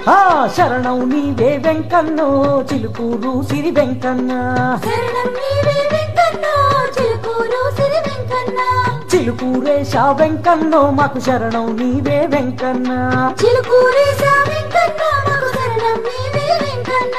ఆ శరణం నీవే వెంకన్నో చిలుకూరు సిరి వెంకన్న శరణం నీవే వెంకన్న చిలుకూరు సిరి వెంకన్న చిలుకూరేశ వెంకన్నో మాకు శరణం నీవే వెంకన్న చిలుకూరేశా వెంకన్న మాకు శరణం నీవే వెంకన్న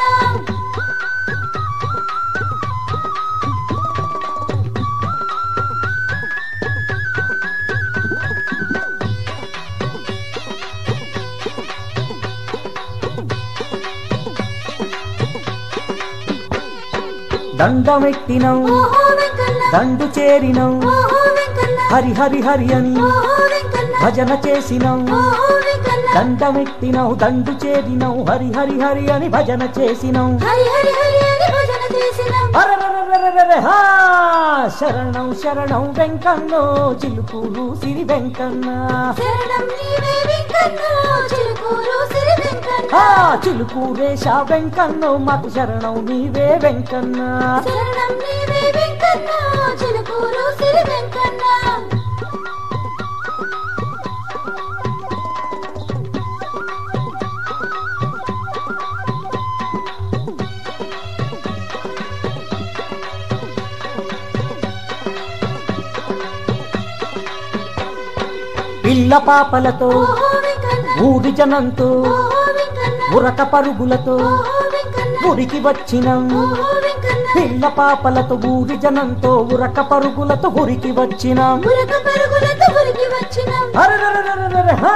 దండమెట్టినం ఓహో వెంకన్న దండు చేరినం ఓహో వెంకన్న హరి హరి హరి అని ఓహో వెంకన్న భజన చేసినం ఓహో వెంకన్న దండమెట్టినవు దండు చేరినవు హరి హరి హరి అని భజన చేసినం హరి హరి హరి అని భజన చేసినాం అరరరరరరర, హా! శరణం శరణం వెంకన్నో చిలుకూరు సిరి వెంకన్న శరణం నీవే వెంకన్న చిలుకూరు సిరి వెంకన్న ఆ చిలుకూరేశ వెంకన్నో మాకు శరణం నీవే వెంకన్న శరణం నీవే వెంకన్న చిలుకూరు సిరి వెంకన్న పిల్ల పాపలతో ఓహో వెంకన్న ఊరి జనంతో ఓహో వెంకన్న ఉరక పరుగులతో ఓహో వెంకన్న ఊరికి వచ్చినం ఓహో వెంకన్న పిల్ల పాపలతో ఊరి జనంతో ఉరక పరుగులతో ఊరికి వచ్చినాం ఉరక పరుగులతో ఉరికి వచ్చినాం అరరరరరరర, హా!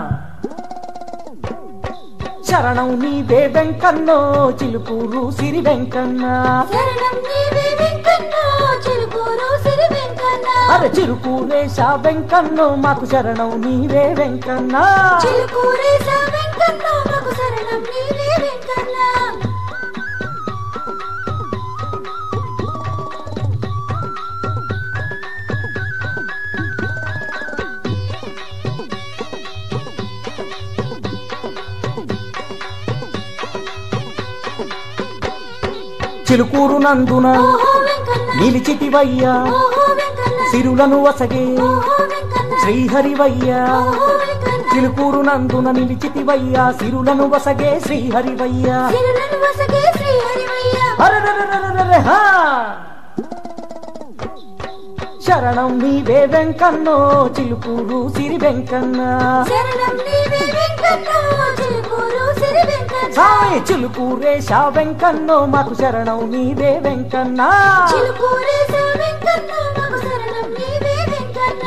శరణం నీవే వెంకన్నో చిలుకూరు సిరి వెంకన్న శరణం నీవే వెంకన్న చిలుకూరు సిరి వెంకన్న అరే చిరుకూరేశ వెంకన్నో మాకు శరణం నీవే వెంకన్న చిలుకూరేశా వెంకన్న మాకు శరణం నీవే వెంకన్న చిలుకూరు నందున ఓహో వెంకన్న నిలిచితివయ్యా ఓహో వెంకన్న సిరులను వసగే ఓహో వెంకన్న శ్రీహరివయ్యా ఓహో వెంకన్న చిలుకూరు నందున నిలిచితివయ్యా సిరులను వసగే శ్రీహరివయ్యా సిరులను వసగే శ్రీ హరివయ్య అరరరరరరర, హా! శరణం నీవే వెంకన్నో చిలుకూరు సిరి వెంకన్న శరణం నీవే వెంకన్న చిలుకూరు సిరి వెంకన్న సాయి చిలుకూరేశ వెంకన్నో మాకు శరణం నీవే వెంకన్న చిలుకూరేశా వెంకన్న మాకు శరణం నీవే వెంకన్న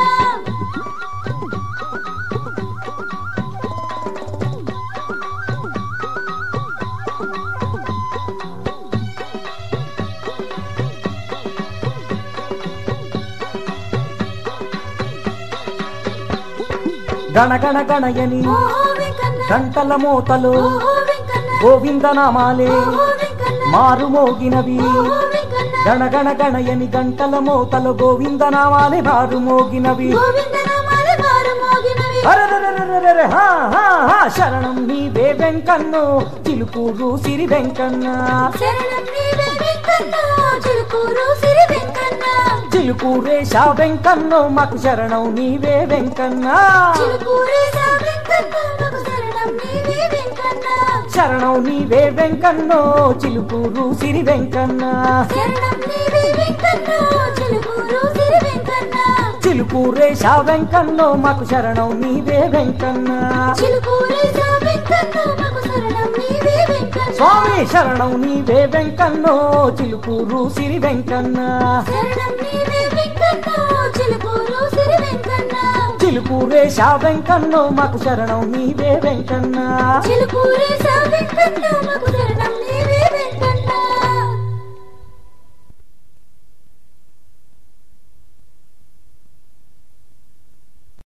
గణగణ గణయని ఓహో వెంకన్న గంటల మోతలు ఓహో వెంకన్న గోవిందనామాలే ఓహో వెంకన్న మారు మోగినవి ఓహో వెంకన్న గణగణ గణయని గంటల మోతలు గోవిందనామాలే మారు మోగినవి గోవిందనామాలు మారు మోగినవి అరరరరరరర, హా, హా, హా, శరణం నీవే వెంకన్నో చిలుకూరు సిరి వెంకన్న శరణం నీవే వెంకన్న చిలుకూరు సిరి వెంకన్న చిలుకూరేశ వెంకన్నో మాకు శరణం నీవే వెంకన్న చిలుకూరేశా వెంకన్న మాకు శరణం నీవే వెంకన్న శరణం నీవే వెంకన్నో చిలుకూరు సిరి వెంకన్న శరణం నీవే వెంకన్న చిలుకూరు సిరి వెంకన్న చిలుకూరేశ వెంకన్నో మాకు శరణం నీవే వెంకన్న చిలుకూరేశా వెంకన్న మాకు శరణం నీవే వెంకన్న స్వామి శరణం నీవే వెంకన్నో చిలుకూరు సిరి వెంకన్న శరణం నీవే వెంకన్న చిలుకూరు సిరి వెంకన్న చిలుకూరేశ వెంకన్నో మాకు శరణం నీవే వెంకన్న చిలుకూరేశా వెంకన్న మాకు శరణం